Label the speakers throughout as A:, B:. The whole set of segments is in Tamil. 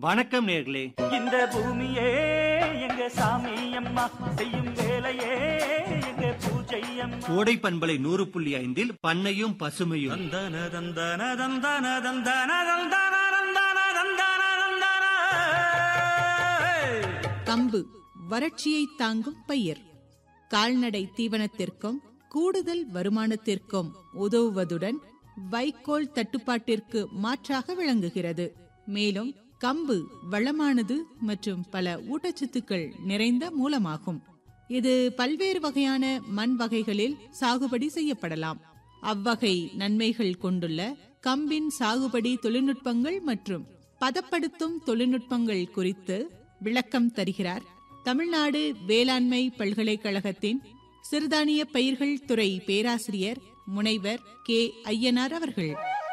A: வணக்கம் நேர்களே
B: இந்த பூமியே எங்க சாமி அம்மா செய்யும் வேலையே எங்க பூஜை அம்மா
A: கோடை பண்பலை நூறு புள்ளி ஐந்தில் பண்ணையும் பசுமையும்
B: தந்தன தந்தன தந்தன தந்தன தந்தன தந்தன தந்தன தந்தன
C: கம்பு வறட்சியை தாங்கும் பயிர் கால்நடை தீவனத்திற்கும் கூடுதல் வருமானத்திற்கும் உதவுவதுடன் வைக்கோல் தட்டுப்பாட்டிற்கு மாற்றாக விளங்குகிறது மேலும் கம்பு வளமானது மற்றும் பல ஊட்டச்சத்துக்கள் நிறைந்த மூலமாகும் இது பல்வேறு வகையான மண் வகைகளில் சாகுபடி செய்யப்படலாம் அவ்வகை நன்மைகள் கொண்டுள்ள கம்பின் சாகுபடி தொழில்நுட்பங்கள் மற்றும் பதப்படுத்தும் தொழில்நுட்பங்கள் குறித்து விளக்கம் தருகிறார் தமிழ்நாடு வேளாண்மை பல்கலைக்கழகத்தின் சிறுதானிய பயிர்கள் துறை பேராசிரியர் முனைவர் கே ஐயனார் அவர்கள்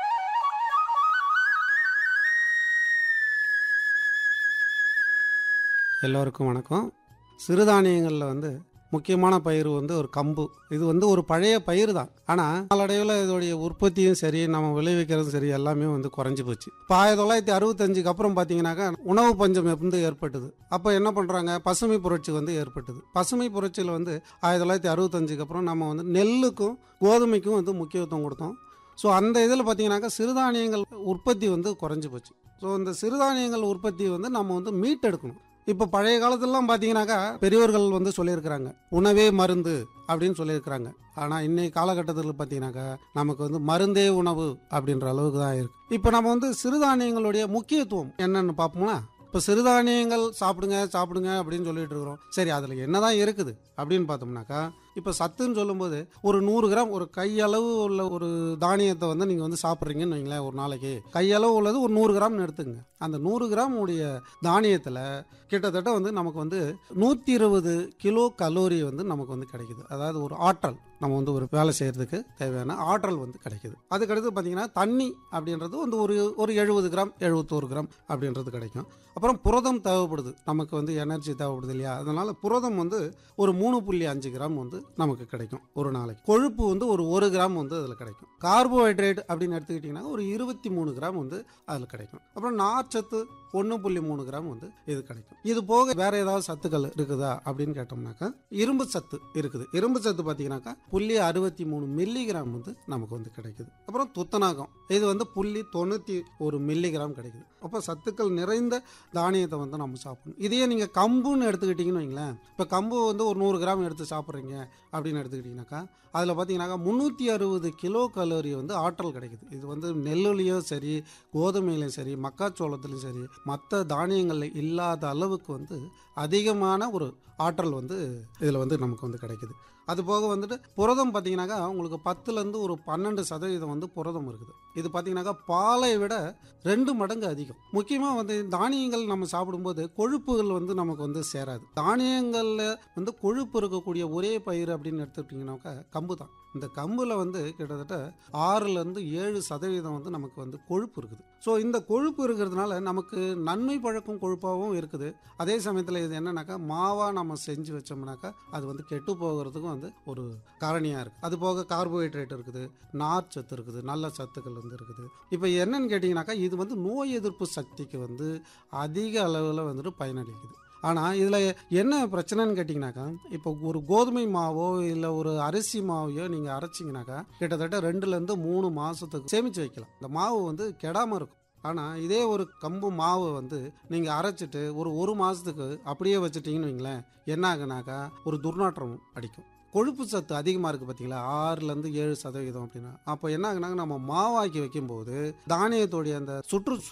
D: எல்லோருக்கும் வணக்கம் சிறுதானியங்களில் வந்து முக்கியமான பயிர் வந்து ஒரு கம்பு இது வந்து ஒரு பழைய பயிர் தான் ஆனால் நாளடைவில் இதோடைய உற்பத்தியும் சரி நம்ம விளைவிக்கிறதும் சரி எல்லாமே வந்து குறைஞ்சி போச்சு இப்போ ஆயிரத்தி தொள்ளாயிரத்தி அறுபத்தஞ்சுக்கு அப்புறம் பார்த்தீங்கன்னாக்கா உணவு பஞ்சம் வந்து ஏற்பட்டது அப்போ என்ன பண்ணுறாங்க பசுமை புரட்சி வந்து ஏற்பட்டது பசுமை புரட்சியில் வந்து ஆயிரத்தி தொள்ளாயிரத்தி அறுபத்தஞ்சுக்கு அப்புறம் நம்ம வந்து நெல்லுக்கும் கோதுமைக்கும் வந்து முக்கியத்துவம் கொடுத்தோம் ஸோ அந்த இதில் பார்த்தீங்கன்னாக்கா சிறுதானியங்கள் உற்பத்தி வந்து குறைஞ்சி போச்சு ஸோ இந்த சிறுதானியங்கள் உற்பத்தி வந்து நம்ம வந்து மீட்டெடுக்கணும் இப்போ பழைய காலத்துலலாம் பார்த்தீங்கன்னாக்கா பெரியவர்கள் வந்து சொல்லியிருக்கிறாங்க உணவே மருந்து அப்படின்னு சொல்லியிருக்கிறாங்க ஆனால் இன்னைக்கு காலகட்டத்தில் பார்த்தீங்கன்னாக்கா நமக்கு வந்து மருந்தே உணவு அப்படின்ற அளவுக்கு தான் இருக்கு இப்போ நம்ம வந்து சிறுதானியங்களுடைய முக்கியத்துவம் என்னன்னு பார்ப்போம்னா இப்போ சிறுதானியங்கள் சாப்பிடுங்க சாப்பிடுங்க அப்படின்னு சொல்லிட்டு இருக்கிறோம் சரி அதில் என்னதான் இருக்குது அப்படின்னு பார்த்தோம்னாக்கா இப்போ சத்துன்னு சொல்லும்போது ஒரு நூறு கிராம் ஒரு கையளவு உள்ள ஒரு தானியத்தை வந்து நீங்கள் வந்து சாப்பிட்றீங்கன்னு வைங்களேன் ஒரு நாளைக்கு கையளவு உள்ளது ஒரு நூறு கிராம்னு எடுத்துங்க அந்த நூறு கிராம் உடைய தானியத்தில் கிட்டத்தட்ட வந்து நமக்கு வந்து நூற்றி இருபது கிலோ கலோரி வந்து நமக்கு வந்து கிடைக்குது அதாவது ஒரு ஆற்றல் நம்ம வந்து ஒரு வேலை செய்யறதுக்கு தேவையான ஆற்றல் வந்து கிடைக்குது அதுக்கடுத்து பார்த்தீங்கன்னா தண்ணி அப்படின்றது வந்து ஒரு ஒரு எழுபது கிராம் எழுபத்தோரு கிராம் அப்படின்றது கிடைக்கும் அப்புறம் புரதம் தேவைப்படுது நமக்கு வந்து எனர்ஜி தேவைப்படுது இல்லையா அதனால புரதம் வந்து ஒரு மூணு புள்ளி அஞ்சு கிராம் வந்து நமக்கு கிடைக்கும் ஒரு நாளைக்கு கொழுப்பு வந்து ஒரு ஒரு கிராம் வந்து அதில் கிடைக்கும் கார்போஹைட்ரேட் அப்படின்னு எடுத்துக்கிட்டிங்கன்னா ஒரு இருபத்தி மூணு கிராம் வந்து அதில் கிடைக்கும் அப்புறம் நார்ச்சத்து ஒன்று புள்ளி மூணு கிராம் வந்து இது கிடைக்கும் இது போக வேற ஏதாவது சத்துக்கள் இருக்குதா அப்படின்னு கேட்டோம்னாக்கா இரும்பு சத்து இருக்குது இரும்பு சத்து பார்த்தீங்கன்னாக்கா புள்ளி அறுபத்தி மூணு மில்லிகிராம் வந்து நமக்கு வந்து கிடைக்குது அப்புறம் துத்தநாகம் இது வந்து புள்ளி தொண்ணூற்றி ஒரு மில்லிகிராம் கிடைக்குது அப்போ சத்துக்கள் நிறைந்த தானியத்தை வந்து நம்ம சாப்பிடணும் இதையே நீங்கள் கம்புன்னு எடுத்துக்கிட்டிங்கன்னு வைங்களேன் இப்போ கம்பு வந்து ஒரு நூறு கிராம் எடுத்து சாப்பிட்றீங்க அப்படின்னு எடுத்துக்கிட்டிங்கனாக்கா அதில் பார்த்தீங்கன்னாக்கா முந்நூற்றி அறுபது கிலோ கலோரி வந்து ஆற்றல் கிடைக்குது இது வந்து நெல்லுலேயும் சரி கோதுமையிலையும் சரி மக்காச்சோளத்துலையும் சரி மற்ற தானியங்களில் இல்லாத அளவுக்கு வந்து அதிகமான ஒரு ஆற்றல் வந்து இதில் வந்து நமக்கு வந்து கிடைக்குது அது போக வந்துட்டு புரதம் பார்த்தீங்கன்னாக்கா உங்களுக்கு பத்துலேருந்து ஒரு பன்னெண்டு சதவீதம் வந்து புரதம் இருக்குது இது பார்த்தீங்கன்னாக்கா பாலை விட ரெண்டு மடங்கு அதிகம் முக்கியமாக வந்து தானியங்கள் நம்ம சாப்பிடும்போது கொழுப்புகள் வந்து நமக்கு வந்து சேராது தானியங்களில் வந்து கொழுப்பு இருக்கக்கூடிய ஒரே பயிர் அப்படின்னு எடுத்துக்கிட்டிங்கனாக்கா கம்பு தான் இந்த கம்பில் வந்து கிட்டத்தட்ட ஆறுலேருந்து ஏழு சதவீதம் வந்து நமக்கு வந்து கொழுப்பு இருக்குது ஸோ இந்த கொழுப்பு இருக்கிறதுனால நமக்கு நன்மை பழக்கும் கொழுப்பாகவும் இருக்குது அதே சமயத்தில் இது என்னன்னாக்கா மாவாக நம்ம செஞ்சு வச்சோம்னாக்கா அது வந்து கெட்டு போகிறதுக்கும் வந்து ஒரு காரணியாக இருக்குது அது போக கார்போஹைட்ரேட் இருக்குது நார் சத்து இருக்குது நல்ல சத்துக்கள் வந்து இருக்குது இப்போ என்னன்னு கேட்டிங்கனாக்கா இது வந்து நோய் எதிர்ப்பு சக்திக்கு வந்து அதிக அளவில் வந்துட்டு பயனளிக்குது ஆனால் இதில் என்ன பிரச்சனைன்னு கேட்டிங்கனாக்கா இப்போ ஒரு கோதுமை மாவோ இல்லை ஒரு அரிசி மாவையோ நீங்கள் அரைச்சிங்கனாக்கா கிட்டத்தட்ட ரெண்டுலேருந்து மூணு மாதத்துக்கு சேமித்து வைக்கலாம் இந்த மாவு வந்து கெடாமல் இருக்கும் ஆனால் இதே ஒரு கம்பு மாவு வந்து நீங்கள் அரைச்சிட்டு ஒரு ஒரு மாதத்துக்கு அப்படியே வச்சுட்டிங்கன்னு வைங்களேன் என்ன ஆகுனாக்கா ஒரு துர்நாற்றம் அடிக்கும் கொழுப்பு சத்து அதிகமாக இருக்குது பார்த்தீங்களா ஆறுலேருந்து ஏழு சதவீதம் அப்படின்னா அப்போ என்ன ஆகுனாங்க நம்ம மாவாக்கி வைக்கும்போது தானியத்துடைய அந்த சுற்று